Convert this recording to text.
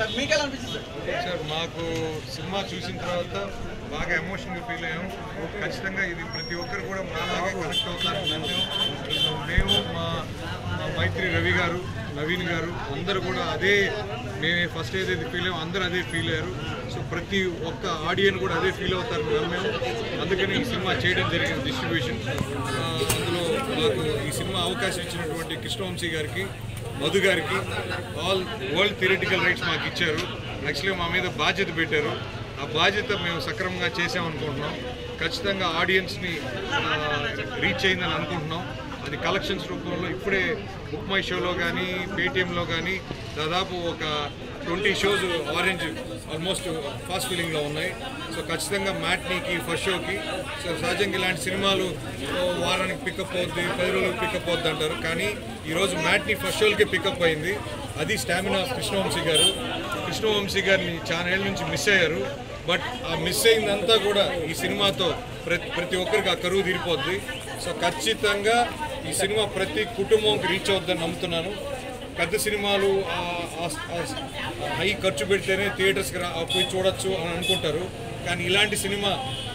మీకు ఎలా అనిపించింది సార్ సార్ మాకు సినిమా చూసిన తర్వాత బాగా ఎమోషనల్గా ఫీల్ అయ్యాం ఖచ్చితంగా ఇది ప్రతి ఒక్కరు కూడా మాలాగే కనెక్ట్ అవుతారని నమ్మాం మేము మా మా మైత్రి రవి గారు నవీన్ గారు అందరూ కూడా అదే మేము ఫస్ట్ ఏదైతే ఫీల్ అయ్యాం అందరూ అదే ఫీల్ అయ్యారు సో ప్రతి ఒక్క ఆడియన్ కూడా అదే ఫీల్ అవుతారని నమ్మాము అందుకని ఈ సినిమా చేయడం జరిగింది డిస్ట్రిబ్యూషన్ అందులో మాకు ఈ సినిమా అవకాశం ఇచ్చినటువంటి కృష్ణవంశీ గారికి మధు గారికి ఆల్ వరల్డ్ థియరిటికల్ రైట్స్ మాకు ఇచ్చారు యాక్చువల్లీ మా మీద బాధ్యత పెట్టారు ఆ బాధ్యత మేము సక్రమంగా చేసామనుకుంటున్నాం ఖచ్చితంగా ఆడియన్స్ని రీచ్ అయిందని అనుకుంటున్నాం అది కలెక్షన్స్ రూపంలో ఇప్పుడే బుక్ మై షోలో కానీ పేటిఎంలో కానీ దాదాపు ఒక twenty shows orange almost fast ఫీలింగ్లో ఉన్నాయి సో ఖచ్చితంగా మ్యాట్నీకి ఫస్ట్ షోకి సో సహజంగా ఇలాంటి సినిమాలు ఓ వారానికి పికప్ అవుద్ది పది రోజులకు పికప్ అవుద్ది అంటారు కానీ ఈరోజు మ్యాట్నీ ఫస్ట్ షోలకే పికప్ అయింది అది స్టామినా ఆఫ్ కృష్ణవంశీ గారు కృష్ణవంశీ గారిని చాలా ఏళ్ళ నుంచి మిస్ అయ్యారు బట్ ఆ మిస్ అయిందంతా కూడా ఈ సినిమాతో ప్రతి ప్రతి ఒక్కరికి ఆ కరువు తీరిపోద్ది సో ఖచ్చితంగా ఈ సినిమా ప్రతి కుటుంబంకి రీచ్ అవుద్దని నమ్ముతున్నాను పెద్ద సినిమాలు హై ఖర్చు పెడితేనే థియేటర్స్కి రా పోయి చూడొచ్చు అని అనుకుంటారు కానీ ఇలాంటి సినిమా